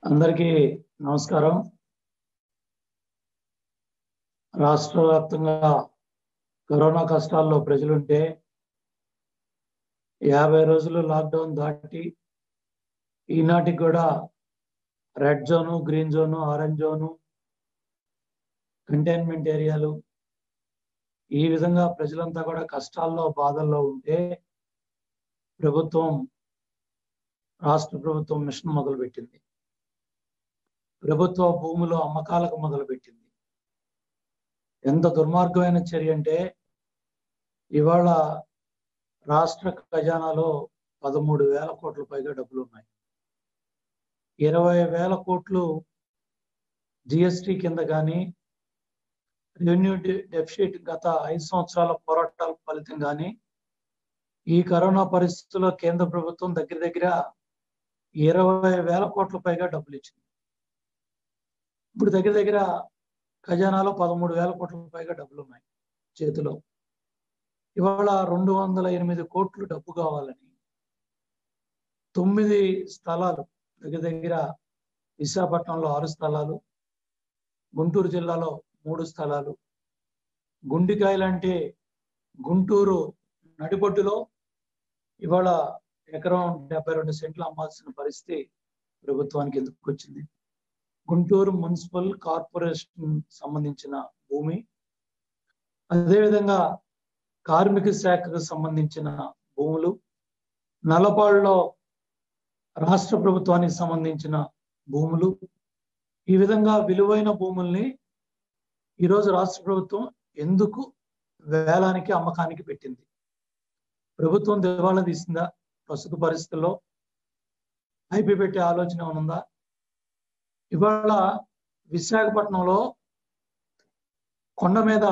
అందరికీ నమస్కారం రాష్ట్ర వ్యాప్తంగా కరోనా కష్టాల్లో ప్రజలుంటే యాభై రోజులు లాక్డౌన్ దాటి ఈనాటికి కూడా red zone green zone orange zone containment ఏరియాలు ఈ విధంగా ప్రజలంతా కూడా కష్టాల్లో బాధల్లో ఉంటే ప్రభుత్వం రాష్ట్ర ప్రభుత్వం మిషన్ మొదలుపెట్టింది ప్రభుత్వ భూములు అమ్మకాలకు మొదలుపెట్టింది ఎంత దుర్మార్గమైన చర్య అంటే ఇవాళ రాష్ట్ర ఖజానాలో పదమూడు వేల కోట్ల పైగా డబ్బులు ఉన్నాయి ఇరవై వేల కోట్లు జిఎస్టి కింద కానీ రెవెన్యూ డెఫిసిట్ గత ఐదు సంవత్సరాల పోరాటాల ఫలితం కానీ ఈ కరోనా పరిస్థితుల్లో కేంద్ర ప్రభుత్వం దగ్గర దగ్గర ఇరవై వేల కోట్ల పైగా డబ్బులు ఇచ్చింది ఇప్పుడు దగ్గర దగ్గర ఖజానాలో పదమూడు వేల కోట్ల పైగా డబ్బులు ఉన్నాయి చేతిలో ఇవాళ రెండు వందల ఎనిమిది కోట్లు డబ్బు కావాలని తొమ్మిది స్థలాలు దగ్గర దగ్గర విశాఖపట్నంలో ఆరు స్థలాలు గుంటూరు జిల్లాలో మూడు స్థలాలు గుండికాయలు అంటే గుంటూరు నడిబొడ్డులో ఇవాళ ఎకరం డెబ్బై రెండు సెంట్లు అమ్మాల్సిన పరిస్థితి ప్రభుత్వానికి ఎందుకు వచ్చింది గుంటూరు మున్సిపల్ కార్పొరేషన్ సంబంధించిన భూమి అదేవిధంగా కార్మిక శాఖకు సంబంధించిన భూములు నల్లపాడులో రాష్ట్ర ప్రభుత్వానికి సంబంధించిన భూములు ఈ విధంగా విలువైన భూముల్ని ఈరోజు రాష్ట్ర ప్రభుత్వం ఎందుకు వేలానికి అమ్మకానికి పెట్టింది ప్రభుత్వం దివాళా తీసిందా ప్రస్తుత పరిస్థితుల్లో ఐపీ పెట్టే ఆలోచన ఉందా ఇవాళ విశాఖపట్నంలో కొండ మీద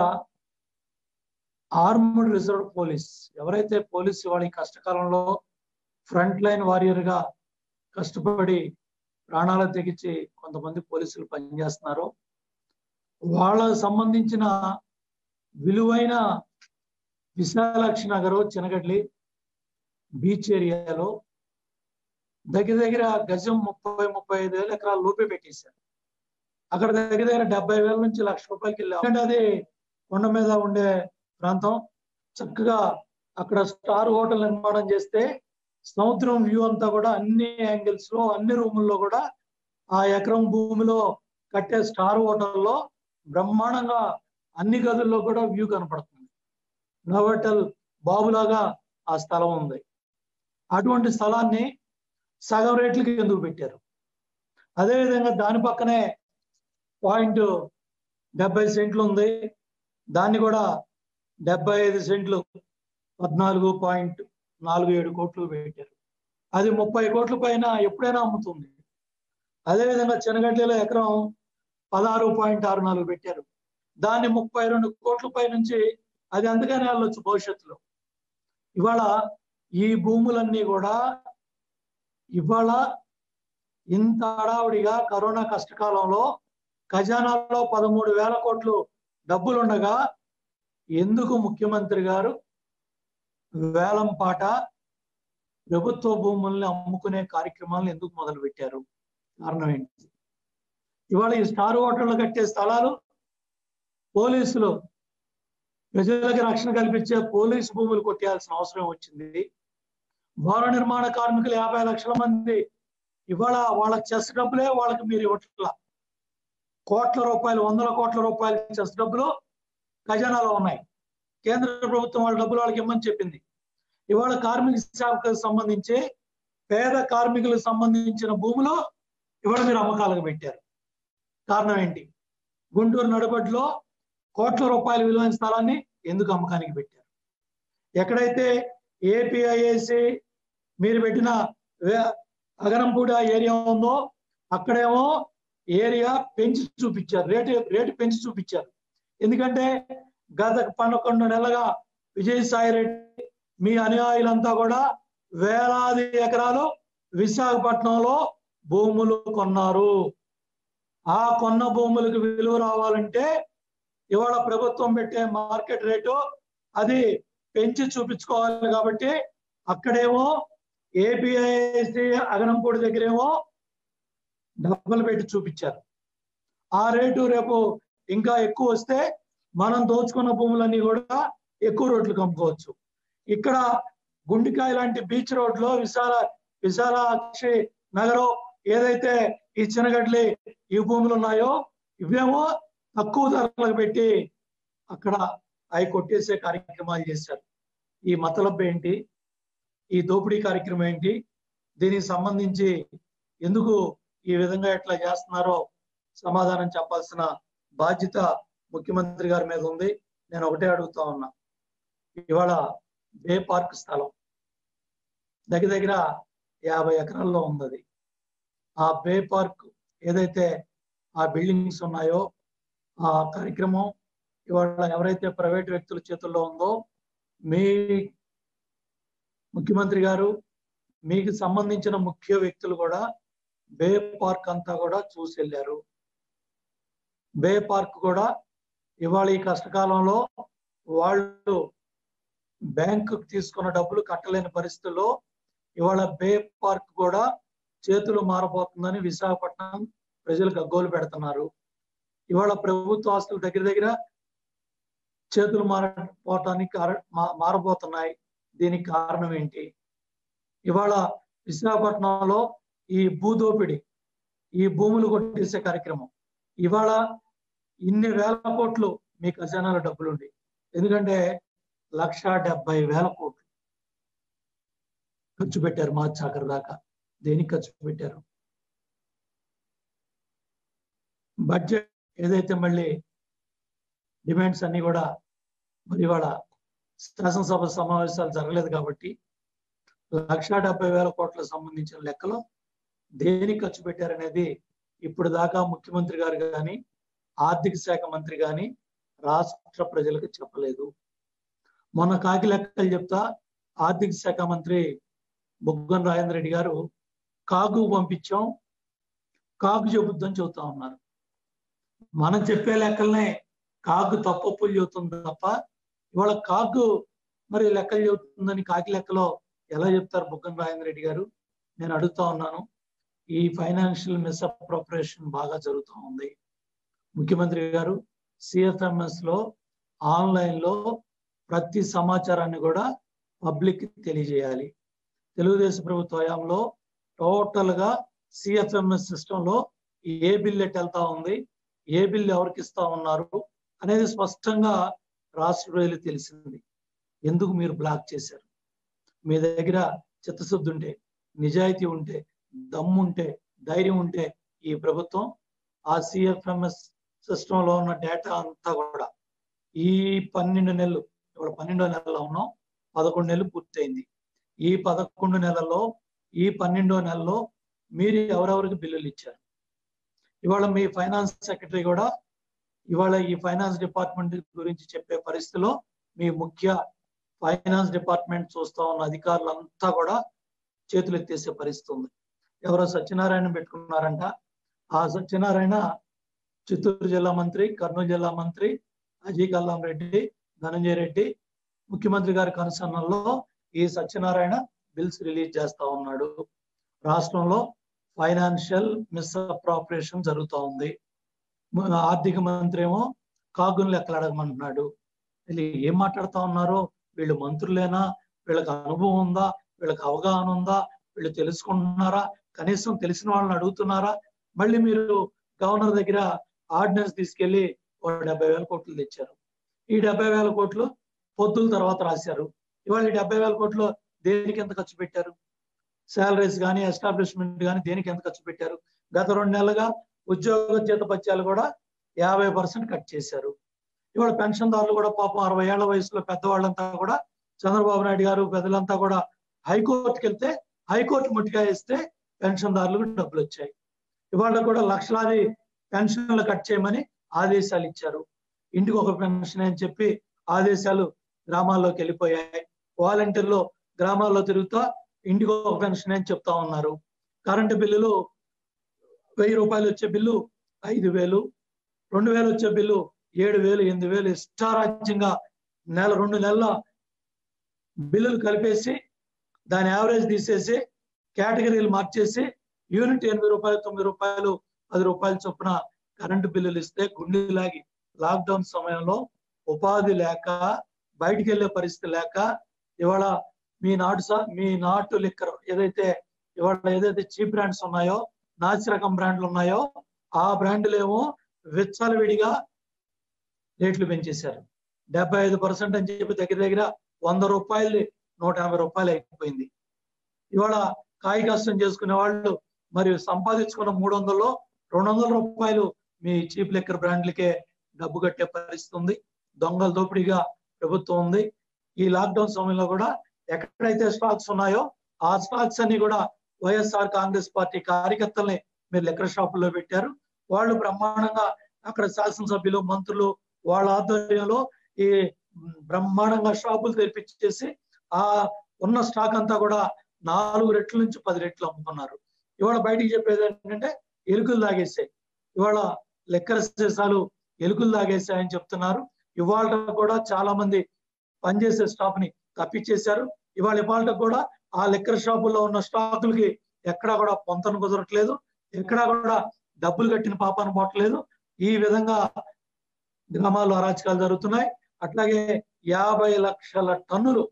ఆర్మ్డ్ రిజర్వ్ పోలీస్ ఎవరైతే పోలీస్ ఇవాళ ఈ కష్టకాలంలో ఫ్రంట్ లైన్ వారియర్ గా కష్టపడి ప్రాణాలు తెగించి కొంతమంది పోలీసులు పనిచేస్తున్నారో వాళ్ళకు సంబంధించిన విలువైన విశాలాక్షి నగరు చినగడ్లి బీచ్ ఏరియాలో దగ్గర దగ్గర గజం ముప్పై ముప్పై ఐదు వేల ఎకరాలు లోపే పెట్టేశారు అక్కడ దగ్గర దగ్గర డెబ్బై వేల నుంచి లక్ష రూపాయలకి వెళ్ళాం అంటే అది కొండ మీద ఉండే ప్రాంతం చక్కగా అక్కడ స్టార్ హోటల్ నిర్మాణం చేస్తే సముద్రం వ్యూ అంతా కూడా అన్ని యాంగిల్స్ లో అన్ని రూముల్లో కూడా ఆ ఎకరం భూమిలో కట్టే స్టార్ హోటల్లో బ్రహ్మాండంగా అన్ని గదుల్లో కూడా వ్యూ కనపడుతుంది నోవెటల్ బాబులాగా ఆ స్థలం ఉంది అటువంటి స్థలాన్ని సగం రేట్లకి ఎందుకు పెట్టారు అదేవిధంగా దాని పక్కనే పాయింట్ డెబ్బై సెంట్లు ఉంది దాన్ని కూడా డెబ్బై ఐదు సెంట్లు పద్నాలుగు పాయింట్ నాలుగు ఏడు కోట్లు పెట్టారు అది ముప్పై కోట్ల పైన ఎప్పుడైనా అమ్ముతుంది అదేవిధంగా చెనగడ్డలో ఎకరం పదహారు పాయింట్ ఆరు నాలుగు పెట్టారు దాన్ని ముప్పై రెండు కోట్ల పై నుంచి అది అందుకనే వెళ్ళొచ్చు భవిష్యత్తులో ఇవాళ ఈ భూములన్నీ కూడా ఇవాళ ఇంత హడావుడిగా కరోనా కష్టకాలంలో ఖజానాలో పదమూడు వేల కోట్లు డబ్బులుండగా ఎందుకు ముఖ్యమంత్రి గారు వేలం పాట ప్రభుత్వ భూముల్ని అమ్ముకునే కార్యక్రమాలను ఎందుకు మొదలు పెట్టారు కారణం ఏంటి ఇవాళ ఈ స్టార్ హోటళ్ళు కట్టే స్థలాలు పోలీసులు ప్రజలకు రక్షణ కల్పించే పోలీసు భూములు కొట్టేయాల్సిన అవసరం వచ్చింది భవన నిర్మాణ కార్మికులు యాభై లక్షల మంది ఇవాళ వాళ్ళ చెస్ డబ్బులే వాళ్ళకి మీరు ఇవ్వట్ల కోట్ల రూపాయలు వందల కోట్ల రూపాయల చెస్ డబ్బులు ఖజానాలో ఉన్నాయి కేంద్ర ప్రభుత్వం వాళ్ళ డబ్బులు వాళ్ళకి ఇమ్మని చెప్పింది ఇవాళ కార్మిక శాఖకు సంబంధించి పేద కార్మికులకు సంబంధించిన భూములు ఇవాళ మీరు అమ్మకాలకు పెట్టారు కారణం ఏంటి గుంటూరు నడబడిలో కోట్ల రూపాయల విలువైన స్థలాన్ని ఎందుకు అమ్మకానికి పెట్టారు ఎక్కడైతే ఏపీఐఏసి మీరు పెట్టిన అగరంపూడి ఏరియా ఉందో అక్కడేమో ఏరియా పెంచి చూపించారు రేటు రేటు పెంచి చూపించారు ఎందుకంటే గత పదకొండు నెలలుగా విజయసాయి రెడ్డి మీ అనుయాయులంతా కూడా వేలాది ఎకరాలు విశాఖపట్నంలో భూములు కొన్నారు ఆ కొన్న భూములకు విలువ రావాలంటే ఇవాళ ప్రభుత్వం పెట్టే మార్కెట్ రేటు అది పెంచి చూపించుకోవాలి కాబట్టి అక్కడేమో ఏపీఐసి అగనంపూడి దగ్గరేమో డబ్బులు పెట్టి చూపించారు ఆ రేటు రేపు ఇంకా ఎక్కువ వస్తే మనం దోచుకున్న భూములన్నీ కూడా ఎక్కువ రోడ్లు అమ్ముకోవచ్చు ఇక్కడ గుండికాయ లాంటి బీచ్ రోడ్ లో విశాల విశాలాక్షి నగరం ఏదైతే ఈ చిన్నగడ్లి ఈ భూములు ఉన్నాయో ఇవేమో తక్కువ ధరలకు పెట్టి అక్కడ అవి కొట్టేసే కార్యక్రమాలు చేశారు ఈ మతలబ్ ఏంటి ఈ దోపిడీ కార్యక్రమం ఏంటి దీనికి సంబంధించి ఎందుకు ఈ విధంగా ఎట్లా చేస్తున్నారో సమాధానం చెప్పాల్సిన బాధ్యత ముఖ్యమంత్రి గారి మీద ఉంది నేను ఒకటే అడుగుతా ఉన్నా ఇవాళ బే పార్క్ స్థలం దగ్గర దగ్గర యాభై ఎకరాల్లో ఉంది అది ఆ బే పార్క్ ఏదైతే ఆ బిల్డింగ్స్ ఉన్నాయో ఆ కార్యక్రమం ఇవాళ ఎవరైతే ప్రైవేట్ వ్యక్తుల చేతుల్లో ఉందో మీ ముఖ్యమంత్రి గారు మీకు సంబంధించిన ముఖ్య వ్యక్తులు కూడా బే పార్క్ అంతా కూడా చూసి వెళ్ళారు బే పార్క్ కూడా ఇవాళ ఈ కష్టకాలంలో వాళ్ళు బ్యాంకు తీసుకున్న డబ్బులు కట్టలేని పరిస్థితుల్లో ఇవాళ బే పార్క్ కూడా చేతులు మారబోతుందని విశాఖపట్నం ప్రజలకు అగ్గోలు పెడుతున్నారు ఇవాళ ప్రభుత్వ ఆస్తులు దగ్గర దగ్గర చేతులు మారపోవటానికి మారబోతున్నాయి దీనికి కారణం ఏంటి ఇవాళ విశాఖపట్నంలో ఈ భూదోపిడి ఈ భూములు కొట్టేసే కార్యక్రమం ఇవాళ ఇన్ని వేల కోట్లు మీ ఖజానాలో డబ్బులుండి ఎందుకంటే లక్ష డెబ్బై వేల కోట్లు ఖర్చు పెట్టారు మార్చి ఆఖరి దాకా దేనికి ఖర్చు పెట్టారు బడ్జెట్ ఏదైతే మళ్ళీ డిమాండ్స్ అన్ని కూడా మరి ఇవాళ శాసనసభ సమావేశాలు జరగలేదు కాబట్టి లక్ష డెబ్బై వేల కోట్లకు సంబంధించిన లెక్కలో దేనికి ఖర్చు పెట్టారనేది ఇప్పుడు దాకా ముఖ్యమంత్రి గారు కానీ ఆర్థిక శాఖ మంత్రి కానీ రాష్ట్ర ప్రజలకు చెప్పలేదు మొన్న కాకి లెక్కలు చెప్తా ఆర్థిక శాఖ మంత్రి బుగ్గన రాజేంద్ర రెడ్డి గారు కాగు పంపించాం కాగు చెబుద్దని చెబుతా ఉన్నారు మనం చెప్పే లెక్కలనే కాగు తప్పప్పులు చెబుతుంది తప్ప ఇవాళ కాగు మరి లెక్కలు చెబుతుందని కాకి లెక్కలో ఎలా చెప్తారు బుగ్గన రాజేంద్ర రెడ్డి గారు నేను అడుగుతా ఉన్నాను ఈ ఫైనాన్షియల్ మిస్అప్రోపరేషన్ బాగా జరుగుతూ ఉంది ముఖ్యమంత్రి గారు సిఎఫ్ఎంఎస్ లో ఆన్లైన్ లో ప్రతి సమాచారాన్ని కూడా పబ్లిక్ తెలియజేయాలి తెలుగుదేశం ప్రభుత్వ హయాంలో టోటల్ గా సిఎఫ్ఎంఎస్ సిస్టమ్ లో ఏ బిల్ ఎట్ వెళ్తా ఉంది ఏ బిల్ ఎవరికి ఇస్తా ఉన్నారు అనేది స్పష్టంగా రాష్ట్ర ప్రజలు తెలిసింది ఎందుకు మీరు బ్లాక్ చేశారు మీ దగ్గర చిత్తశుద్ధి ఉంటే నిజాయితీ ఉంటే దమ్ము ఉంటే ధైర్యం ఉంటే ఈ ప్రభుత్వం ఆ సిఎఫ్ఎంఎస్ సిస్టమ్ లో ఉన్న డేటా అంతా కూడా ఈ పన్నెండు నెలలు ఇప్పుడు పన్నెండో నెలలో ఉన్నాం పదకొండు నెలలు పూర్తయింది ఈ పదకొండు నెలల్లో ఈ పన్నెండో నెలలో మీరు ఎవరెవరికి బిల్లులు ఇచ్చారు ఇవాళ మీ ఫైనాన్స్ సెక్రటరీ కూడా ఇవాళ ఈ ఫైనాన్స్ డిపార్ట్మెంట్ గురించి చెప్పే పరిస్థితిలో మీ ముఖ్య ఫైనాన్స్ డిపార్ట్మెంట్ చూస్తా ఉన్న అధికారులంతా కూడా చేతులు ఎత్తేసే పరిస్థితి ఉంది ఎవరో సత్యనారాయణ పెట్టుకున్నారంట ఆ సత్యనారాయణ చిత్తూరు జిల్లా మంత్రి కర్నూలు జిల్లా మంత్రి అజయ్ కల్లాం రెడ్డి ధనంజయ రెడ్డి ముఖ్యమంత్రి గారి కనుసన్నల్లో ఈ సత్యనారాయణ బిల్స్ రిలీజ్ చేస్తా ఉన్నాడు రాష్ట్రంలో ఫైనాన్షియల్ మిస్అప్రాపరేషన్ జరుగుతూ ఉంది ఆర్థిక మంత్రి ఏమో కాగును లెక్కలాడమంటున్నాడు వీళ్ళు ఏం మాట్లాడుతా ఉన్నారో వీళ్ళు మంత్రులేనా వీళ్ళకి అనుభవం ఉందా వీళ్ళకి అవగాహన ఉందా వీళ్ళు తెలుసుకుంటున్నారా కనీసం తెలిసిన వాళ్ళని అడుగుతున్నారా మళ్ళీ మీరు గవర్నర్ దగ్గర ఆర్డినెన్స్ తీసుకెళ్లి ఒక డెబ్బై వేల కోట్లు తెచ్చారు ఈ డెబ్బై వేల కోట్లు పొద్దుల తర్వాత రాశారు ఇవాళ ఈ డెబ్బై వేల కోట్లు దేనికి ఎంత ఖర్చు పెట్టారు శాలరీస్ కానీ ఎస్టాబ్లిష్మెంట్ కానీ దేనికి ఎంత ఖర్చు పెట్టారు గత రెండు నెలలుగా ఉద్యోగ జీతపత్యాలు కూడా యాభై పర్సెంట్ కట్ చేశారు ఇవాళ పెన్షన్దారులు కూడా పాపం అరవై ఏళ్ల వయసులో పెద్దవాళ్ళంతా కూడా చంద్రబాబు నాయుడు గారు పెద్దలంతా కూడా హైకోర్టుకి వెళ్తే హైకోర్టు ముట్టిగా ఇస్తే పెన్షన్దారులకు డబ్బులు వచ్చాయి ఇవాళ కూడా లక్షలాది పెన్షన్లు కట్ చేయమని ఆదేశాలు ఇచ్చారు ఇంటికి ఒక పెన్షన్ అని చెప్పి ఆదేశాలు గ్రామాల్లోకి వెళ్ళిపోయాయి వాలంటీర్లు గ్రామాల్లో తిరుగుతా ఇంటికి ఒక పెన్షన్ అని చెప్తా ఉన్నారు కరెంటు బిల్లులు వెయ్యి రూపాయలు వచ్చే బిల్లు ఐదు వేలు రెండు వేలు వచ్చే బిల్లు ఏడు వేలు ఎనిమిది వేలు ఇష్టారాజ్యంగా నెల రెండు నెలల బిల్లులు కలిపేసి దాని యావరేజ్ తీసేసి కేటగిరీలు మార్చేసి యూనిట్ ఎనిమిది రూపాయలు తొమ్మిది రూపాయలు పది రూపాయల చొప్పున కరెంటు బిల్లులు ఇస్తే గుండెలాగి లాక్డౌన్ సమయంలో ఉపాధి లేక బయటికి వెళ్ళే పరిస్థితి లేక ఇవాళ మీ నాటు సా మీ నాటు లిక్కర్ ఏదైతే ఇవాళ ఏదైతే చీప్ బ్రాండ్స్ ఉన్నాయో నాసి రకం బ్రాండ్లు ఉన్నాయో ఆ బ్రాండ్లు ఏమో విచ్చలవిడిగా రేట్లు పెంచేశారు డెబ్బై ఐదు పర్సెంట్ అని చెప్పి దగ్గర దగ్గర వంద రూపాయలు నూట యాభై రూపాయలు అయిపోయింది ఇవాళ కాయ కష్టం చేసుకునే వాళ్ళు మరియు సంపాదించుకున్న మూడు వందల్లో రెండు వందల రూపాయలు మీ చీప్ లెక్కర్ బ్రాండ్లకే డబ్బు కట్టే పరిస్థితి ఉంది దొంగల దోపిడీగా ప్రభుత్వం ఉంది ఈ లాక్డౌన్ సమయంలో కూడా ఎక్కడైతే స్టాక్స్ ఉన్నాయో ఆ స్టాక్స్ అన్ని కూడా వైఎస్ఆర్ కాంగ్రెస్ పార్టీ కార్యకర్తల్ని మీరు లెక్కర్ షాపుల్లో పెట్టారు వాళ్ళు బ్రహ్మాండంగా అక్కడ శాసనసభ్యులు మంత్రులు వాళ్ళ ఆధ్వర్యంలో ఈ బ్రహ్మాండంగా షాపులు తెరిపించేసి ఆ ఉన్న స్టాక్ అంతా కూడా నాలుగు రెట్ల నుంచి పది రెట్లు అమ్ముకున్నారు ఇవాళ బయటికి చెప్పేది ఏంటంటే ఎలుకలు తాగేసాయి ఇవాళ లెక్కర సీసాలు ఎలుకలు తాగేసాయని చెప్తున్నారు ఇవాళ కూడా చాలా మంది పనిచేసే స్టాఫ్ ని తప్పించేశారు ఇవాళ ఇవాళ కూడా ఆ లెక్కర్ షాపుల్లో ఉన్న స్టాకులకి ఎక్కడా కూడా పొంతన కుదరట్లేదు ఎక్కడా కూడా డబ్బులు కట్టిన పాపాను పోవట్లేదు ఈ విధంగా గ్రామాల్లో అరాచకాలు జరుగుతున్నాయి అట్లాగే యాభై లక్షల టన్నులు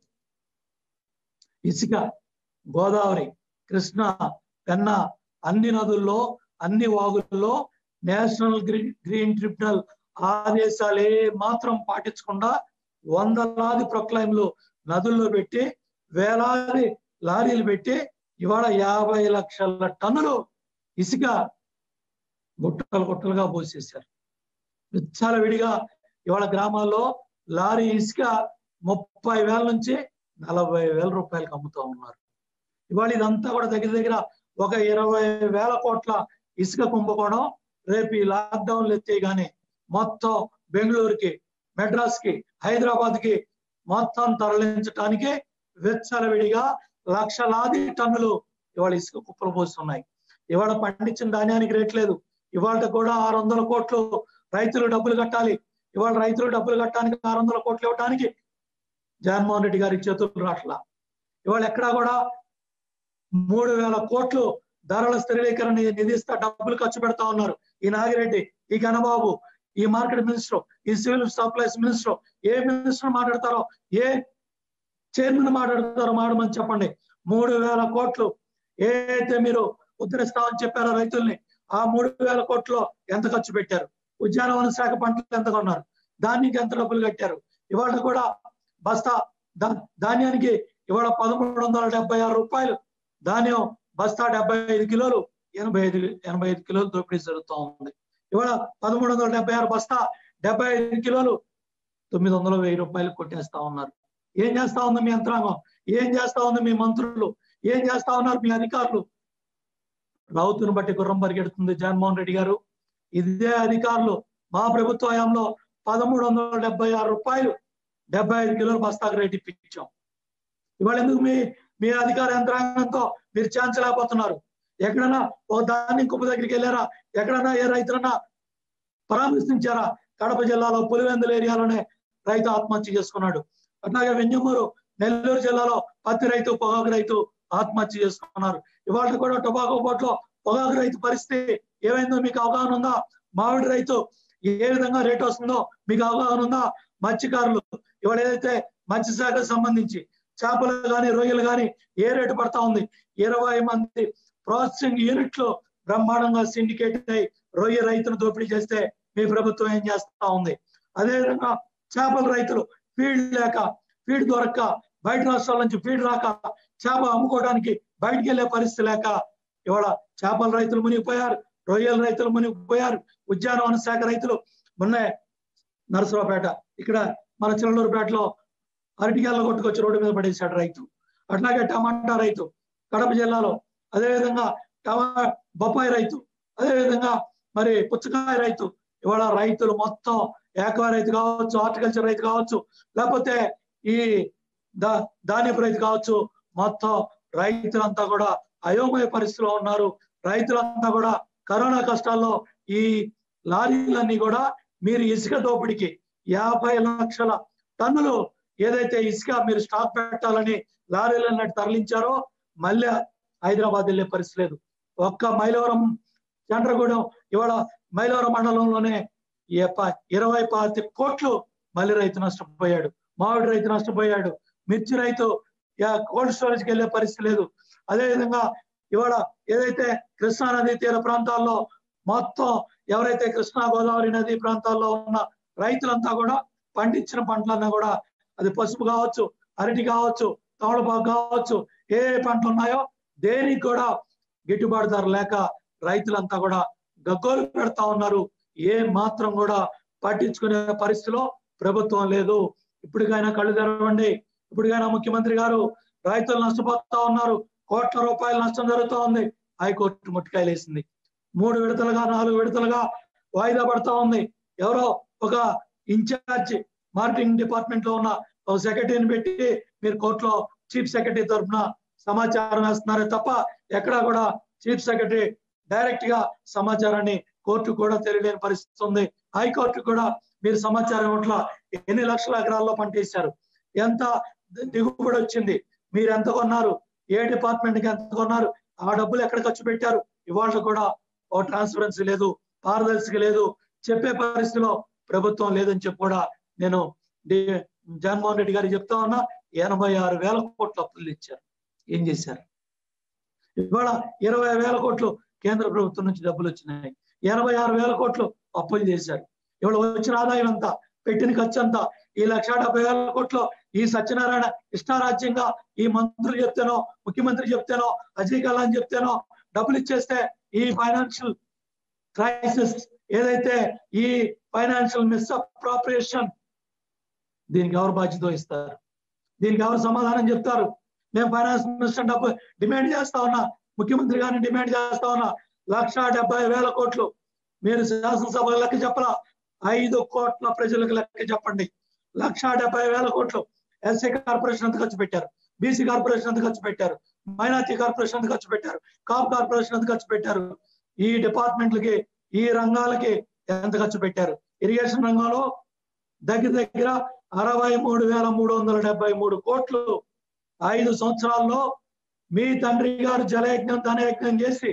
ఇసుక గోదావరి కృష్ణ పెన్న అన్ని నదుల్లో అన్ని వాగుల్లో నేషనల్ గ్రీన్ గ్రీన్ ట్రిబ్యునల్ ఆదేశాలు ఏ మాత్రం పాటించకుండా వందలాది ప్రొక్లైన్లు నదుల్లో పెట్టి వేలాది లారీలు పెట్టి ఇవాళ యాభై లక్షల టన్నులు ఇసుక గుట్టలు గుట్టలుగా పోసేశారు విచ్చాల విడిగా ఇవాళ గ్రామాల్లో లారీ ఇసుక ముప్పై వేల నుంచి నలభై వేల రూపాయలకు అమ్ముతూ ఉన్నారు ఇవాళ ఇదంతా కూడా దగ్గర దగ్గర ఒక ఇరవై వేల కోట్ల ఇసుక కుంభకోణం రేపు ఈ లాక్డౌన్లు ఎత్తేగానే మొత్తం బెంగళూరుకి మెడ్రాస్ కి హైదరాబాద్ కి మొత్తం తరలించడానికి విచ్చలవిడిగా లక్షలాది టన్నులు ఇవాళ ఇసుక కుప్పలు పోస్తున్నాయి ఇవాళ పండించిన ధాన్యానికి రేట్ లేదు ఇవాళ కూడా ఆరు వందల కోట్లు రైతులు డబ్బులు కట్టాలి ఇవాళ రైతులు డబ్బులు కట్టడానికి ఆరు వందల కోట్లు ఇవ్వడానికి జగన్మోహన్ రెడ్డి గారి చేతులు రాట్లా ఇవాళ ఎక్కడా కూడా మూడు వేల కోట్లు ధరల స్థిరీకరణ నిధిస్తా డబ్బులు ఖర్చు పెడతా ఉన్నారు ఈ నాగిరెడ్డి ఈ ఘనబాబు ఈ మార్కెట్ మినిస్టర్ ఈ సివిల్ సప్లైస్ మినిస్టర్ ఏ మినిస్టర్ మాట్లాడతారో ఏ చైర్మన్ మాట్లాడతారో మాడమని చెప్పండి మూడు వేల కోట్లు ఏదైతే మీరు ఉద్ధరిస్తామని చెప్పారో రైతుల్ని ఆ మూడు వేల కోట్లు ఎంత ఖర్చు పెట్టారు ఉద్యానవన శాఖ పంటలు ఎంత కొన్నారు ధాన్యానికి ఎంత డబ్బులు కట్టారు ఇవాళ కూడా బస్తా ధాన్యానికి ఇవాళ పదమూడు వందల డెబ్బై ఆరు రూపాయలు ధాన్యం బస్తా డెబ్బై ఐదు కిలోలు ఎనభై ఐదు ఎనభై ఐదు కిలోలు దోపిడీ జరుగుతూ ఉంది ఇవాళ పదమూడు వందల డెబ్బై ఆరు బస్తా డెబ్బై ఐదు కిలోలు తొమ్మిది వందల వెయ్యి రూపాయలు కొట్టేస్తా ఉన్నారు ఏం చేస్తా ఉంది మీ యంత్రాంగం ఏం చేస్తా ఉంది మీ మంత్రులు ఏం చేస్తా ఉన్నారు మీ అధికారులు రౌతును బట్టి గుర్రం పరిగెడుతుంది జగన్మోహన్ రెడ్డి గారు ఇదే అధికారులు మా ప్రభుత్వ హయాంలో పదమూడు వందల డెబ్బై ఆరు రూపాయలు డెబ్బై ఐదు కిలోలు బస్తాకు రేట్ ఇప్పించాం ఇవాళ ఎందుకు మీ మీ అధికార యంత్రాంగంతో మీరు చేయించలేకపోతున్నారు ఎక్కడన్నా ఒక ధాన్యం కుప్ప దగ్గరికి వెళ్ళారా ఎక్కడన్నా ఏ రైతులన్నా పరామర్శించారా కడప జిల్లాలో పులివెందుల ఏరియాలోనే రైతు ఆత్మహత్య చేసుకున్నాడు అట్లాగే వెంజమూరు నెల్లూరు జిల్లాలో పత్తి రైతు పొగాకు రైతు ఆత్మహత్య చేసుకున్నారు ఇవాళ కూడా టొబాకో బోట్లో పొగాకు రైతు పరిస్థితి ఏమైందో మీకు అవగాహన ఉందా మామిడి రైతు ఏ విధంగా రేట్ వస్తుందో మీకు అవగాహన ఉందా మత్స్యకారులు ఇవాళ ఏదైతే మత్స్య శాఖకు సంబంధించి చేపలు కానీ రొయ్యలు కానీ ఏ రేటు పడతా ఉంది ఇరవై మంది ప్రాసెసింగ్ యూనిట్లు బ్రహ్మాండంగా సిండికేట్ అయి రొయ్య రైతును దోపిడీ చేస్తే మీ ప్రభుత్వం ఏం చేస్తా ఉంది అదేవిధంగా చేపల రైతులు ఫీడ్ లేక ఫీడ్ దొరక్క బయట రాష్ట్రాల నుంచి ఫీడ్ రాక చేప అమ్ముకోవడానికి బయటికి వెళ్ళే పరిస్థితి లేక ఇవాళ చేపల రైతులు మునిగిపోయారు రొయ్యల రైతులు మునిగిపోయారు ఉద్యానవన శాఖ రైతులు మొన్నే నరసరావుపేట ఇక్కడ మన చిల్లూరుపేటలో అరటికాయలు కొట్టుకొచ్చి రోడ్డు మీద పడేశాడు రైతు అట్లాగే టమాటా రైతు కడప జిల్లాలో అదేవిధంగా టమా బొప్పాయి రైతు అదేవిధంగా మరి పుచ్చకాయ రైతు ఇవాళ రైతులు మొత్తం ఏకవా రైతు కావచ్చు హార్టికల్చర్ రైతు కావచ్చు లేకపోతే ఈ దా ధాన్యపు రైతు కావచ్చు మొత్తం రైతులంతా కూడా అయోమయ పరిస్థితిలో ఉన్నారు రైతులంతా కూడా కరోనా కష్టాల్లో ఈ లారీలన్నీ కూడా మీరు ఇసుక దోపిడికి యాభై లక్షల టన్నులు ఏదైతే ఇసుక మీరు స్టాక్ పెట్టాలని లారీలన్నీ తరలించారో మళ్ళీ హైదరాబాద్ వెళ్ళే పరిస్థితి లేదు ఒక్క మైలవరం చంద్రగూడెం ఇవాళ మైలవరం మండలంలోనే ఈ ప- ఇరవై పాతి కోట్లు మల్లి రైతు నష్టపోయాడు మామిడి రైతు నష్టపోయాడు మిర్చి రైతు యా- కోల్డ్ స్టోరేజ్కి వెళ్ళే పరిస్థితి లేదు అదేవిధంగా ఇవాళ ఏదైతే కృష్ణా నదీ తీర ప్రాంతాల్లో మొత్తం ఎవరైతే కృష్ణా గోదావరి నదీ ప్రాంతాల్లో ఉన్న రైతులంతా కూడా పండించిన పంటలన్నా కూడా అది పసుపు కావచ్చు అరటి కావచ్చు తమలపాకు కావచ్చు ఏ ఏ పంటలు ఉన్నాయో దేనికి కూడా గిట్టుబాటు ధర లేక రైతులంతా కూడా గగ్గోలు పెడతా ఉన్నారు ఏ మాత్రం కూడా పట్టించుకునే పరిస్థితిలో ప్రభుత్వం లేదు ఇప్పటికైనా కళ్ళు తెరవండి ఇప్పటికైనా ముఖ్యమంత్రి గారు రైతులు నష్టపోతా ఉన్నారు కోట్ల రూపాయల నష్టం జరుగుతూ ఉంది హైకోర్టు ముట్టికాయలేసింది మూడు విడతలుగా నాలుగు విడతలుగా వాయిదా పడతా ఉంది ఎవరో ఒక ఇన్ఛార్జ్ మార్కెటింగ్ డిపార్ట్మెంట్ లో ఉన్న ఒక సెక్రటరీని పెట్టి మీరు కోర్టులో చీఫ్ సెక్రటరీ తరఫున సమాచారం వేస్తున్నారే తప్ప ఎక్కడా కూడా చీఫ్ సెక్రటరీ డైరెక్ట్ గా సమాచారాన్ని కోర్టు కూడా తెలియలేని పరిస్థితి ఉంది హైకోర్టు కూడా మీరు సమాచారం ఇవ్వట్ల ఎన్ని లక్షల ఎకరాల్లో పంట వేశారు ఎంత దిగుబడి వచ్చింది మీరు ఎంత కొన్నారు ఏ డిపార్ట్మెంట్ కి ఎంత కొన్నారు ఆ డబ్బులు ఎక్కడ ఖర్చు పెట్టారు ఇవాళ కూడా ఓ ట్రాన్స్పరెన్సీ లేదు పారదర్శక లేదు చెప్పే పరిస్థితిలో ప్రభుత్వం లేదని చెప్పి కూడా నేను డి- జగన్మోహన్ రెడ్డి గారికి చెప్తా ఉన్నా ఎనభై ఆరు వేల కోట్ల అప్పులు ఇచ్చారు ఏం చేశారు ఇవాళ ఇరవై వేల కోట్లు కేంద్ర ప్రభుత్వం నుంచి డబ్బులు వచ్చినాయి ఎనభై ఆరు వేల కోట్లు అప్పులు చేశారు ఇవాళ వచ్చిన ఆదాయం అంతా పెట్టిన ఖర్చు అంతా ఈ లక్ష డెబ్బై వేల కోట్లు ఈ సత్యనారాయణ ఇష్టారాజ్యంగా ఈ మంత్రులు చెప్తేనో ముఖ్యమంత్రి చెప్తేనో అజయ్ కలాం చెప్తేనో డబ్బులు ఇచ్చేస్తే ఈ ఫైనాన్షియల్ క్రైసిస్ ఏదైతే ఈ ఫైనాన్షియల్ మిస్అప్రాపరేషన్ దీనికి ఎవరు బాధ్యత వహిస్తారు దీనికి ఎవరు సమాధానం చెప్తారు నేను ఫైనాన్స్ మినిస్టర్ డబ్బు డిమాండ్ చేస్తా ఉన్నా ముఖ్యమంత్రి గారిని డిమాండ్ చేస్తా ఉన్నా లక్ష డెబ్బై వేల కోట్లు మీరు శాసనసభ లెక్క చెప్పలా ఐదు కోట్ల ప్రజలకు లెక్క చెప్పండి లక్ష డెబ్బై వేల కోట్లు ఎస్సీ కార్పొరేషన్ ఎంత ఖర్చు పెట్టారు బీసీ కార్పొరేషన్ ఎంత ఖర్చు పెట్టారు మైనార్టీ కార్పొరేషన్ ఎంత ఖర్చు పెట్టారు కాప్ కార్పొరేషన్ ఎంత ఖర్చు పెట్టారు ఈ డిపార్ట్మెంట్లకి ఈ రంగాలకి ఎంత ఖర్చు పెట్టారు ఇరిగేషన్ రంగంలో దగ్గర దగ్గర అరవై మూడు వేల మూడు వందల డెబ్బై మూడు కోట్లు ఐదు సంవత్సరాల్లో మీ తండ్రి గారు జలయజ్ఞం ధనయజ్ఞం చేసి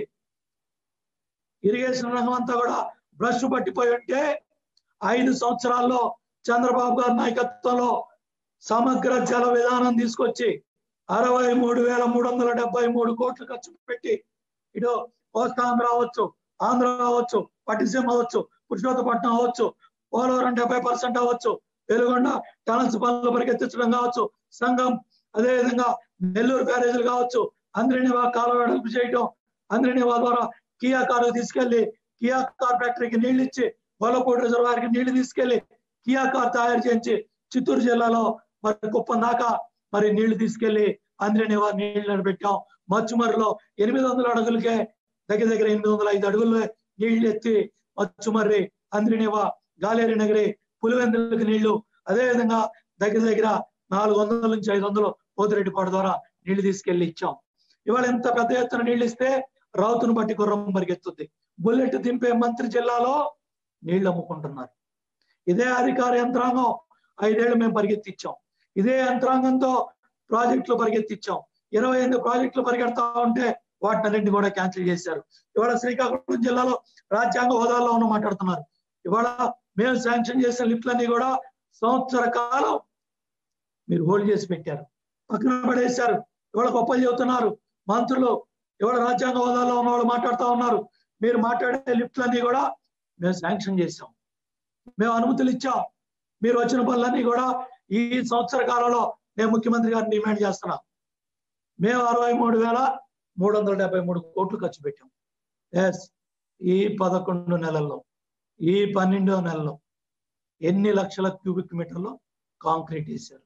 ఇరిగేషన్ రంగం అంతా కూడా బ్రష్ పట్టిపోయి ఉంటే ఐదు సంవత్సరాల్లో చంద్రబాబు గారి నాయకత్వంలో సమగ్ర జల విధానం తీసుకొచ్చి అరవై మూడు వేల మూడు వందల డెబ్బై మూడు కోట్లు ఖర్చు పెట్టి ఇటు కోస్తాంధ్ర అవ్వచ్చు ఆంధ్ర అవ్వచ్చు పట్టిసీమ అవ్వచ్చు పురుషోత్తపట్నం అవ్వచ్చు పోలవరం డెబ్బై పర్సెంట్ అవ్వచ్చు వెలుగొండ టనల్స్ పనులు పరిగెత్తించడం కావచ్చు సంఘం అదేవిధంగా నెల్లూరు బ్యారేజీలు కావచ్చు అందరినీ కాలువ వెడల్పు చేయటం అందరినీ ద్వారా కియా కారు తీసుకెళ్లి కియా కార్ ఫ్యాక్టరీకి నీళ్లు ఇచ్చి గొల్లపూడి రిజర్వాయర్ కి నీళ్లు తీసుకెళ్లి కియా కార్ తయారు చేయించి చిత్తూరు జిల్లాలో మరి కుప్పం దాకా మరి నీళ్లు తీసుకెళ్లి అందరినీ నీళ్లు నడిపెట్టాం మచ్చుమర్రిలో ఎనిమిది వందల అడుగులకే దగ్గర దగ్గర ఎనిమిది వందల ఐదు అడుగులు నీళ్లు ఎత్తి మచ్చుమర్రి అందరినివా గాలేరి నగరి పులివెందులకి నీళ్లు అదే విధంగా దగ్గర దగ్గర నాలుగు వందల నుంచి ఐదు వందలు పోతిరెడ్డిపాడు ద్వారా నీళ్లు తీసుకెళ్లి ఇచ్చాం ఇవాళ ఎంత పెద్ద ఎత్తున నీళ్లు ఇస్తే రౌతును బట్టి గుర్రం పరిగెత్తుద్ది బుల్లెట్ దింపే మంత్రి జిల్లాలో నీళ్లు అమ్ముకుంటున్నారు ఇదే అధికార యంత్రాంగం ఐదేళ్లు మేము పరిగెత్తిచ్చాం ఇదే యంత్రాంగంతో ప్రాజెక్టులు పరిగెత్తిచ్చాం ఇరవై ఎనిమిది ప్రాజెక్టులు పరిగెడతా ఉంటే వాటినన్నింటినీ కూడా క్యాన్సిల్ చేశారు ఇవాళ శ్రీకాకుళం జిల్లాలో రాజ్యాంగ హోదాలో ఉన్న మాట్లాడుతున్నారు ఇవాళ మేము శాంక్షన్ చేసిన లిఫ్ట్లన్నీ కూడా సంవత్సర కాలం మీరు హోల్డ్ చేసి పెట్టారు పక్కన పడేశారు ఇవాళ గొప్పలు చెబుతున్నారు మంత్రులు ఇవాళ రాజ్యాంగ హోదాలో ఉన్న వాళ్ళు మాట్లాడుతూ ఉన్నారు మీరు మాట్లాడే లిఫ్ట్లన్నీ కూడా మేము శాంక్షన్ చేసాం మేము అనుమతులు ఇచ్చాం మీరు వచ్చిన పనులన్నీ కూడా ఈ సంవత్సర కాలంలో నేను ముఖ్యమంత్రి గారిని డిమాండ్ చేస్తున్నా మేము అరవై మూడు వేల మూడు వందల డెబ్బై మూడు కోట్లు ఖర్చు పెట్టాం ఎస్ ఈ పదకొండు నెలల్లో ఈ పన్నెండో నెలలో ఎన్ని లక్షల క్యూబిక్ మీటర్లు కాంక్రీట్ వేశారు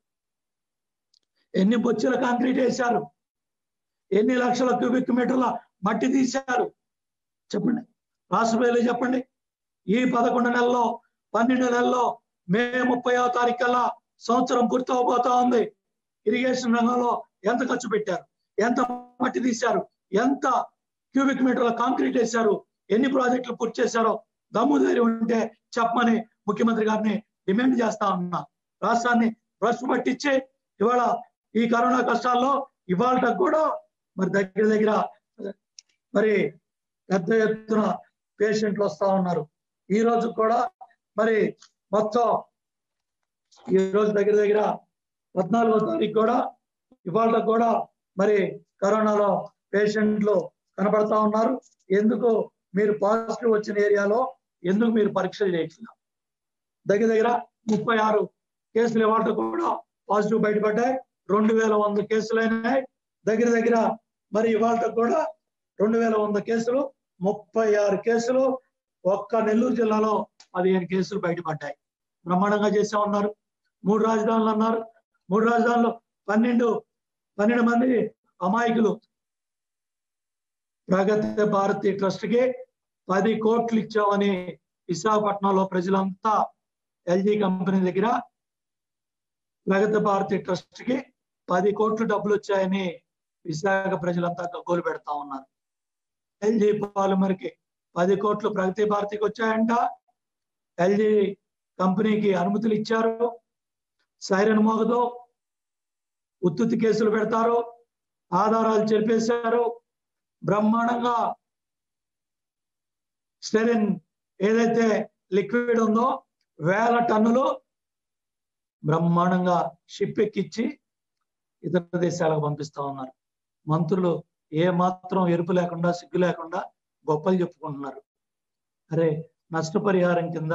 ఎన్ని బొచ్చుల కాంక్రీట్ వేశారు ఎన్ని లక్షల క్యూబిక్ మీటర్ల మట్టి తీశారు చెప్పండి రాష్ట్ర ప్రజలు చెప్పండి ఈ పదకొండు నెలల్లో పన్నెండు నెలల్లో మే ముప్పైవ తారీఖు కల్లా సంవత్సరం పూర్తవబోతా ఉంది ఇరిగేషన్ రంగంలో ఎంత ఖర్చు పెట్టారు ఎంత మట్టి తీశారు ఎంత క్యూబిక్ మీటర్ల కాంక్రీట్ వేశారు ఎన్ని ప్రాజెక్టులు పూర్తి చేశారో దమ్ము ధైర్యం ఉంటే చెప్పమని ముఖ్యమంత్రి గారిని డిమాండ్ చేస్తా ఉన్నా రాష్ట్రాన్ని బ్రష్ పట్టించి ఇవాళ ఈ కరోనా కష్టాల్లో ఇవాళ కూడా మరి దగ్గర దగ్గర మరి పెద్ద ఎత్తున పేషెంట్లు వస్తా ఉన్నారు ఈ రోజు కూడా మరి మొత్తం ఈ రోజు దగ్గర దగ్గర పద్నాలుగో తారీఖు కూడా ఇవాళ కూడా మరి కరోనాలో పేషెంట్లు కనబడతా ఉన్నారు ఎందుకు మీరు పాజిటివ్ వచ్చిన ఏరియాలో ఎందుకు మీరు పరీక్షలు చేయట్లేదు దగ్గర దగ్గర ముప్పై ఆరు కేసులు ఇవాళ కూడా పాజిటివ్ బయటపడ్డాయి రెండు వేల వంద కేసులు అయినాయి దగ్గర దగ్గర మరి ఇవాళ కూడా రెండు వేల వంద కేసులు ముప్పై ఆరు కేసులు ఒక్క నెల్లూరు జిల్లాలో పదిహేను కేసులు బయటపడ్డాయి బ్రహ్మాండంగా చేసా ఉన్నారు మూడు రాజధానులు అన్నారు మూడు రాజధానులు పన్నెండు పన్నెండు మంది అమాయకులు ప్రగతి భారతి ట్రస్ట్ కి పది కోట్లు ఇచ్చామని విశాఖపట్నంలో ప్రజలంతా ఎల్జీ కంపెనీ దగ్గర ప్రగతి భారతి ట్రస్ట్ కి పది కోట్లు డబ్బులు వచ్చాయని విశాఖ ప్రజలంతా గగ్గోలు పెడతా ఉన్నారు ఎల్జీ పాలిమర్ కి పది కోట్లు ప్రగతి భారతికి వచ్చాయంట ఎల్జీ కంపెనీకి అనుమతులు ఇచ్చారు సైరన్ మోగదు ఉత్తుత్తి కేసులు పెడతారు ఆధారాలు చెరిపేశారు బ్రహ్మాండంగా స్టెరిన్ ఏదైతే లిక్విడ్ ఉందో వేల టన్నులు బ్రహ్మాండంగా షిప్ ఎక్కిచ్చి ఇతర దేశాలకు పంపిస్తా ఉన్నారు మంత్రులు ఏ మాత్రం ఎరుపు లేకుండా సిగ్గు లేకుండా గొప్పలు చెప్పుకుంటున్నారు అరే నష్టపరిహారం కింద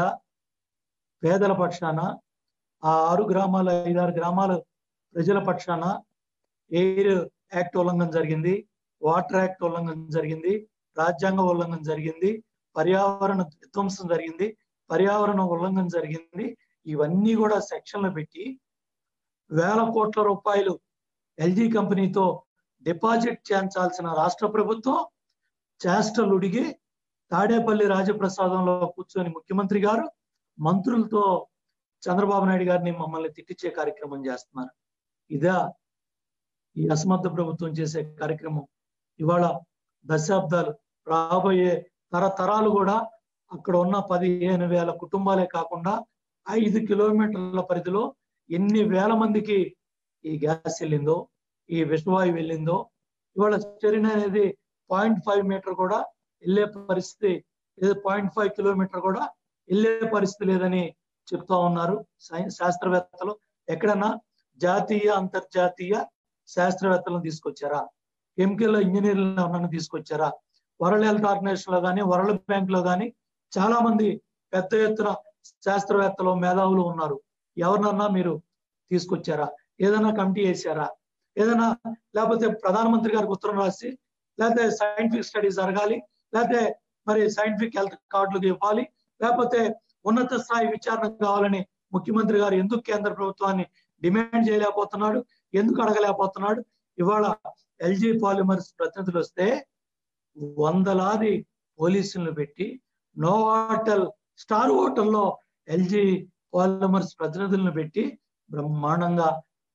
పేదల పక్షాన ఆ ఆరు గ్రామాల ఐదారు గ్రామాల ప్రజల పక్షాన ఎయిర్ యాక్ట్ ఉల్లంఘన జరిగింది వాటర్ యాక్ట్ ఉల్లంఘన జరిగింది రాజ్యాంగ ఉల్లంఘన జరిగింది పర్యావరణ విధ్వంసం జరిగింది పర్యావరణ ఉల్లంఘన జరిగింది ఇవన్నీ కూడా సెక్షన్లు పెట్టి వేల కోట్ల రూపాయలు ఎల్జీ కంపెనీతో డిపాజిట్ చేయించాల్సిన రాష్ట్ర ప్రభుత్వం చేష్టలుడిగి తాడేపల్లి రాజప్రసాదంలో కూర్చొని ముఖ్యమంత్రి గారు మంత్రులతో చంద్రబాబు నాయుడు గారిని మమ్మల్ని తిట్టించే కార్యక్రమం చేస్తున్నారు ఇదా ఈ అసమర్థ ప్రభుత్వం చేసే కార్యక్రమం ఇవాళ దశాబ్దాలు రాబోయే తరతరాలు కూడా అక్కడ ఉన్న పదిహేను వేల కుటుంబాలే కాకుండా ఐదు కిలోమీటర్ల పరిధిలో ఎన్ని వేల మందికి ఈ గ్యాస్ వెళ్ళిందో ఈ విషవాయువు వెళ్ళిందో ఇవాళ స్టెరిన్ అనేది పాయింట్ ఫైవ్ మీటర్ కూడా వెళ్ళే పరిస్థితి లేదా పాయింట్ ఫైవ్ కిలోమీటర్ కూడా వెళ్ళే పరిస్థితి లేదని చెప్తా ఉన్నారు సైన్స్ శాస్త్రవేత్తలు ఎక్కడన్నా జాతీయ అంతర్జాతీయ శాస్త్రవేత్తలను తీసుకొచ్చారా కెమికల్ ఇంజనీర్లను ఎవరన్నా తీసుకొచ్చారా వరల్డ్ హెల్త్ ఆర్గనైజేషన్ లో కానీ వరల్డ్ బ్యాంక్ లో కానీ చాలా మంది పెద్ద ఎత్తున శాస్త్రవేత్తలు మేధావులు ఉన్నారు ఎవరినన్నా మీరు తీసుకొచ్చారా ఏదైనా కమిటీ వేసారా ఏదైనా లేకపోతే ప్రధానమంత్రి గారికి ఉత్తరం రాసి లేకపోతే సైంటిఫిక్ స్టడీ జరగాలి లేకపోతే మరి సైంటిఫిక్ హెల్త్ కార్డులు ఇవ్వాలి లేకపోతే ఉన్నత స్థాయి విచారణ కావాలని ముఖ్యమంత్రి గారు ఎందుకు కేంద్ర ప్రభుత్వాన్ని డిమాండ్ చేయలేకపోతున్నాడు ఎందుకు అడగలేకపోతున్నాడు ఇవాళ ఎల్జీ పాలిమర్స్ ప్రతినిధులు వస్తే వందలాది పోలీసులను పెట్టి నో హోటల్ స్టార్ హోటల్లో ఎల్జీ పాలిమర్స్ ప్రతినిధులను పెట్టి బ్రహ్మాండంగా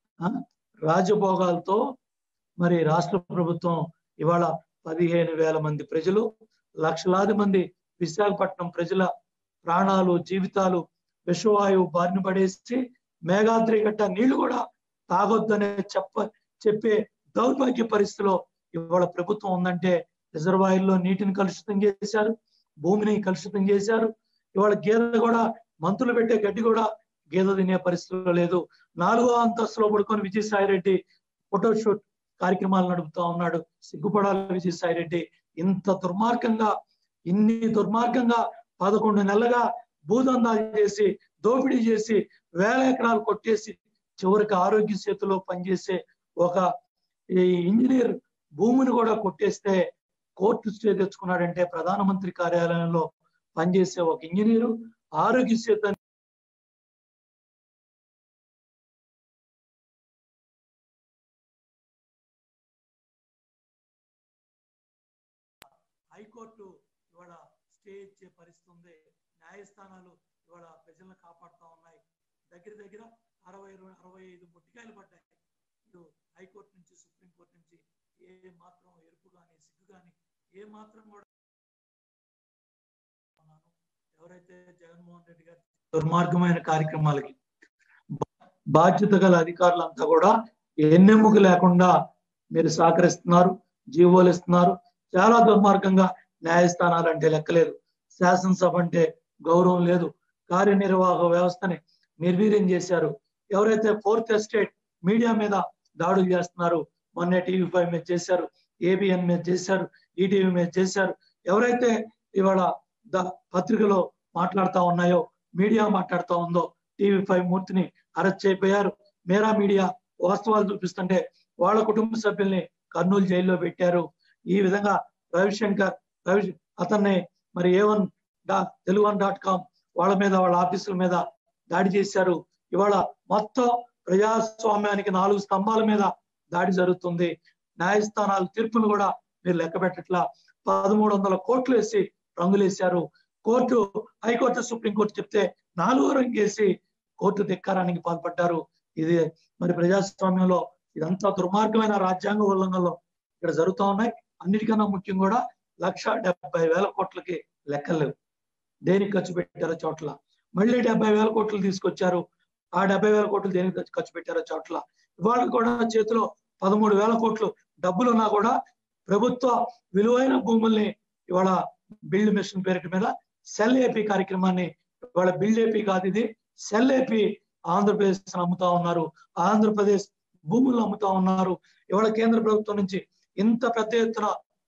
రాజభోగాలతో మరి రాష్ట్ర ప్రభుత్వం ఇవాళ పదిహేను వేల మంది ప్రజలు లక్షలాది మంది విశాఖపట్నం ప్రజల ప్రాణాలు జీవితాలు విషవాయువు బారిన పడేసి మేఘాద్రి గట్ట నీళ్లు కూడా తాగొద్దనే చెప్ప చెప్పే దౌర్భాగ్య పరిస్థితిలో ఇవాళ ప్రభుత్వం ఉందంటే రిజర్వాయర్లో నీటిని కలుషితం చేశారు భూమిని కలుషితం చేశారు ఇవాళ గేదె కూడా మంత్రులు పెట్టే గడ్డి కూడా గేదె తినే పరిస్థితిలో లేదు నాలుగో అంతస్తులో పడుకొని విజయసాయి రెడ్డి ఫోటోషూట్ కార్యక్రమాలు నడుపుతా ఉన్నాడు సిగ్గుపడాలి విజయసాయి రెడ్డి ఇంత దుర్మార్గంగా ఇన్ని దుర్మార్గంగా పదకొండు నెలలుగా భూదందాలు చేసి దోపిడీ చేసి వేల ఎకరాలు కొట్టేసి చివరికి ఆరోగ్య సేతులో పనిచేసే ఒక ఈ ఇంజనీర్ భూమిని కూడా కొట్టేస్తే కోర్టు స్టే తెచ్చుకున్నాడంటే ప్రధానమంత్రి కార్యాలయంలో పనిచేసే ఒక ఇంజనీరు ఆరోగ్య సేతు హైకోర్టు ఇవాళ స్టే ఇచ్చే పరిస్థితి ఉంది న్యాయస్థానాలు ఇవాళ ప్రజలను కాపాడుతా ఉన్నాయి దగ్గర దగ్గర అరవై అరవై ఐదు ముట్టికాయలు పడ్డాయి ఇటు హైకోర్టు నుంచి సుప్రీంకోర్టు నుంచి ఏ మాత్రం ఎరుపు కానీ సిగ్గు కానీ ఏ మాత్రం కూడా ఎవరైతే జగన్మోహన్ రెడ్డి గారి దుర్మార్గమైన కార్యక్రమాలకి బాధ్యత గల అధికారులంతా కూడా ఎన్నెముక లేకుండా మీరు సహకరిస్తున్నారు జీవోలు ఇస్తున్నారు చాలా దుర్మార్గంగా న్యాయస్థానాలు అంటే లెక్కలేదు శాసనసభ అంటే గౌరవం లేదు కార్యనిర్వాహక వ్యవస్థని నిర్వీర్యం చేశారు ఎవరైతే ఫోర్త్ ఎస్టేట్ మీడియా మీద దాడులు చేస్తున్నారు మొన్నే టీవీ ఫైవ్ మీద చేశారు ఏబిఎన్ మీద చేశారు ఈటీవీ మీద చేశారు ఎవరైతే ఇవాళ ద పత్రికలో మాట్లాడుతా ఉన్నాయో మీడియా మాట్లాడుతూ ఉందో టీవీ ఫైవ్ మూర్తిని అరెస్ట్ చేయబోయారు మేరా మీడియా వాస్తవాలు చూపిస్తుంటే వాళ్ళ కుటుంబ సభ్యుల్ని కర్నూలు జైల్లో పెట్టారు ఈ విధంగా రవిశంకర్ రవి అతన్ని మరి ఏ వన్ డా తెలుగు వన్ డాట్ కామ్ వాళ్ళ మీద వాళ్ళ ఆఫీసుల మీద దాడి చేశారు ఇవాళ మొత్తం ప్రజాస్వామ్యానికి నాలుగు స్తంభాల మీద దాడి జరుగుతుంది న్యాయస్థానాల తీర్పును కూడా మీరు లెక్క పెట్టట్లా పదమూడు వందల కోట్లు వేసి రంగులేశారు కోర్టు హైకోర్టు సుప్రీంకోర్టు చెప్తే నాలుగో రంగు వేసి కోర్టు ధిక్కారానికి పాల్పడ్డారు ఇది మరి ప్రజాస్వామ్యంలో ఇదంతా దుర్మార్గమైన రాజ్యాంగ ఉల్లంఘనలు ఇక్కడ జరుగుతూ ఉన్నాయి అన్నిటికన్నా ముఖ్యం కూడా లక్ష డెబ్బై వేల కోట్లకి లెక్కలేవు దేనికి ఖర్చు పెట్టారో చోట్ల మళ్ళీ డెబ్బై వేల కోట్లు తీసుకొచ్చారు ఆ డెబ్బై వేల కోట్లు దేనికి ఖర్చు పెట్టారో చోట్ల ఇవాళ కూడా చేతిలో పదమూడు వేల కోట్లు డబ్బులున్నా కూడా ప్రభుత్వ విలువైన భూముల్ని ఇవాళ బిల్డ్ మిషన్ పేరిట మీద సెల్ ఏపీ కార్యక్రమాన్ని ఇవాళ బిల్డ్ ఏపీ కాదు ఇది సెల్ ఏపీ ఆంధ్రప్రదేశ్ అమ్ముతా ఉన్నారు ఆంధ్రప్రదేశ్ భూములు అమ్ముతా ఉన్నారు ఇవాళ కేంద్ర ప్రభుత్వం నుంచి ఇంత పెద్ద ఎత్తున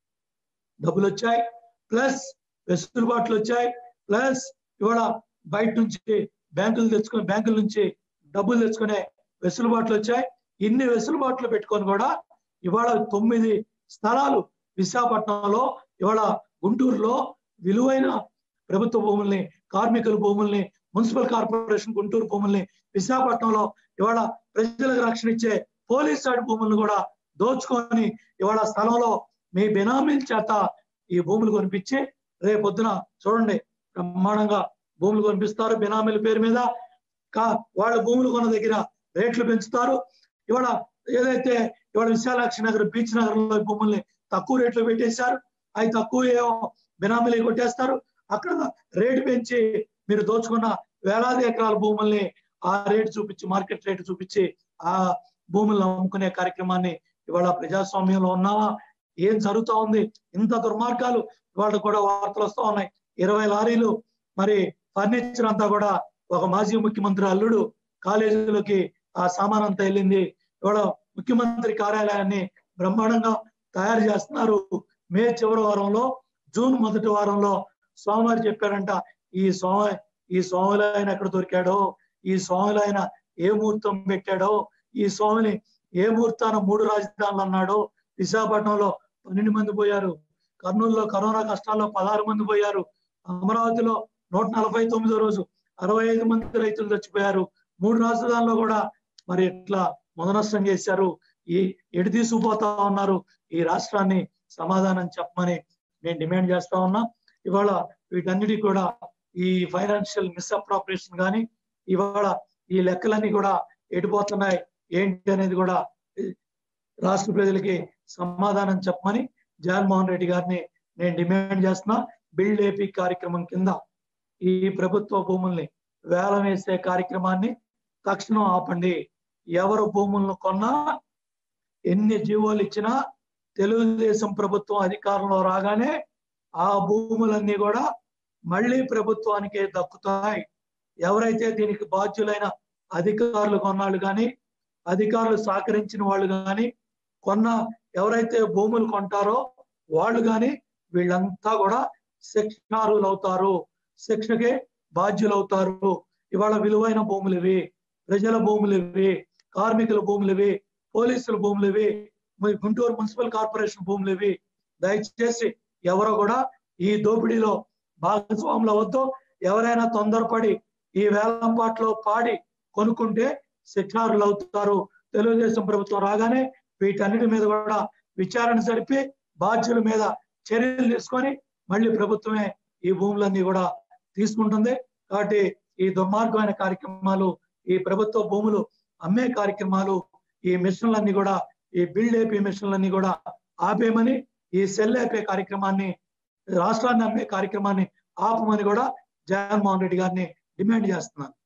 డబ్బులు వచ్చాయి ప్లస్ వెసులుబాట్లు వచ్చాయి ప్లస్ ఇవాళ బయట నుంచి బ్యాంకులు తెచ్చుకుని బ్యాంకుల నుంచి డబ్బులు తెచ్చుకునే వెసులుబాట్లు వచ్చాయి ఇన్ని వెసులుబాట్లు పెట్టుకొని కూడా ఇవాళ తొమ్మిది స్థలాలు విశాఖపట్నంలో ఇవాళ గుంటూరులో విలువైన ప్రభుత్వ భూముల్ని కార్మికుల భూముల్ని మున్సిపల్ కార్పొరేషన్ గుంటూరు భూముల్ని విశాఖపట్నంలో ఇవాళ ప్రజలకు రక్షణ ఇచ్చే పోలీస్ సైడ్ భూములను కూడా దోచుకొని ఇవాళ స్థలంలో మీ బినామీల చేత ఈ భూములు కొనిపించి రేపొద్దున చూడండి బ్రహ్మాండంగా భూములు కొనిపిస్తారు బినామీల పేరు మీద కా వాళ్ళ భూములు కొన్న దగ్గర రేట్లు పెంచుతారు ఇవాళ ఏదైతే ఇవాళ విశాలాక్షి నగర్ బీచ్ నగర్ లో భూముల్ని తక్కువ రేట్లు పెట్టేశారు అవి తక్కువ ఏమో బినామీలు కొట్టేస్తారు అక్కడ రేటు పెంచి మీరు దోచుకున్న వేలాది ఎకరాల భూముల్ని ఆ రేటు చూపించి మార్కెట్ రేటు చూపించి ఆ భూములను అమ్ముకునే కార్యక్రమాన్ని ఇవాళ ప్రజాస్వామ్యంలో ఉన్నావా ఏం జరుగుతా ఉంది ఇంత దుర్మార్గాలు ఇవాళ కూడా వార్తలు వస్తా ఉన్నాయి ఇరవై లారీలు మరి ఫర్నిచర్ అంతా కూడా ఒక మాజీ ముఖ్యమంత్రి అల్లుడు కాలేజీలోకి ఆ సామాన్ అంతా వెళ్ళింది ఇవాళ ముఖ్యమంత్రి కార్యాలయాన్ని బ్రహ్మాండంగా తయారు చేస్తున్నారు మే చివరి వారంలో జూన్ మొదటి వారంలో స్వామివారు చెప్పారంట ఈ స్వామి ఈ స్వామిలో ఆయన ఎక్కడ దొరికాడో ఈ స్వామిలో ఆయన ఏ ముహూర్తం పెట్టాడో ఈ స్వామిని ఏ ముహూర్తాన మూడు రాజధానులు అన్నాడో విశాఖపట్నంలో పన్నెండు మంది పోయారు కర్నూలులో కరోనా కష్టాల్లో పదహారు మంది పోయారు అమరావతిలో నూట నలభై తొమ్మిదో రోజు అరవై ఐదు మంది రైతులు చచ్చిపోయారు మూడు రాజధానుల్లో కూడా మరి ఇట్లా మొదనష్టం చేశారు ఈ ఎడి తీసుకుపోతా ఉన్నారు ఈ రాష్ట్రాన్ని సమాధానం చెప్పమని నేను డిమాండ్ చేస్తా ఉన్నా ఇవాళ వీటన్నిటి కూడా ఈ ఫైనాన్షియల్ మిస్అప్రాపరేషన్ కానీ ఇవాళ ఈ లెక్కలన్నీ కూడా ఎడిపోతున్నాయి ఏంటి అనేది కూడా రాష్ట్ర ప్రజలకి సమాధానం చెప్పమని జగన్మోహన్ రెడ్డి గారిని నేను డిమాండ్ చేస్తున్నా బిల్డ్ ఏపీ కార్యక్రమం కింద ఈ ప్రభుత్వ భూముల్ని వేలం వేసే కార్యక్రమాన్ని తక్షణం ఆపండి ఎవరు భూములను కొన్నా ఎన్ని జీవోలు ఇచ్చినా తెలుగుదేశం ప్రభుత్వం అధికారంలో రాగానే ఆ భూములన్నీ కూడా మళ్ళీ ప్రభుత్వానికే దక్కుతాయి ఎవరైతే దీనికి బాధ్యులైన అధికారులు కొన్నాళ్ళు కానీ అధికారులు సహకరించిన వాళ్ళు కానీ కొన్న ఎవరైతే భూములు కొంటారో వాళ్ళు కానీ వీళ్ళంతా కూడా శిక్షార్హులు అవుతారు శిక్షకే బాధ్యులు అవుతారు ఇవాళ విలువైన భూములు ఇవి ప్రజల భూములు ఇవి కార్మికుల భూములు ఇవి పోలీసుల భూములు ఇవి మరి గుంటూరు మున్సిపల్ కార్పొరేషన్ భూములు ఇవి దయచేసి ఎవరో కూడా ఈ దోపిడీలో భాగస్వాములు అవద్దు ఎవరైనా తొందరపడి ఈ వేలంపాట్లో పాడి కొనుక్కుంటే శిక్షార్హులు అవుతారు తెలుగుదేశం ప్రభుత్వం రాగానే వీటన్నిటి మీద కూడా విచారణ జరిపి బాధ్యుల మీద చర్యలు తీసుకొని మళ్ళీ ప్రభుత్వమే ఈ భూములన్నీ కూడా తీసుకుంటుంది కాబట్టి ఈ దుర్మార్గమైన కార్యక్రమాలు ఈ ప్రభుత్వ భూములు అమ్మే కార్యక్రమాలు ఈ మిషన్లన్నీ కూడా ఈ బిల్డ్ ఏపీ మిషన్లన్నీ కూడా ఆపేయమని ఈ సెల్ అయిపోయే కార్యక్రమాన్ని రాష్ట్రాన్ని అమ్మే కార్యక్రమాన్ని ఆపమని కూడా జగన్మోహన్ రెడ్డి గారిని డిమాండ్ చేస్తున్నాను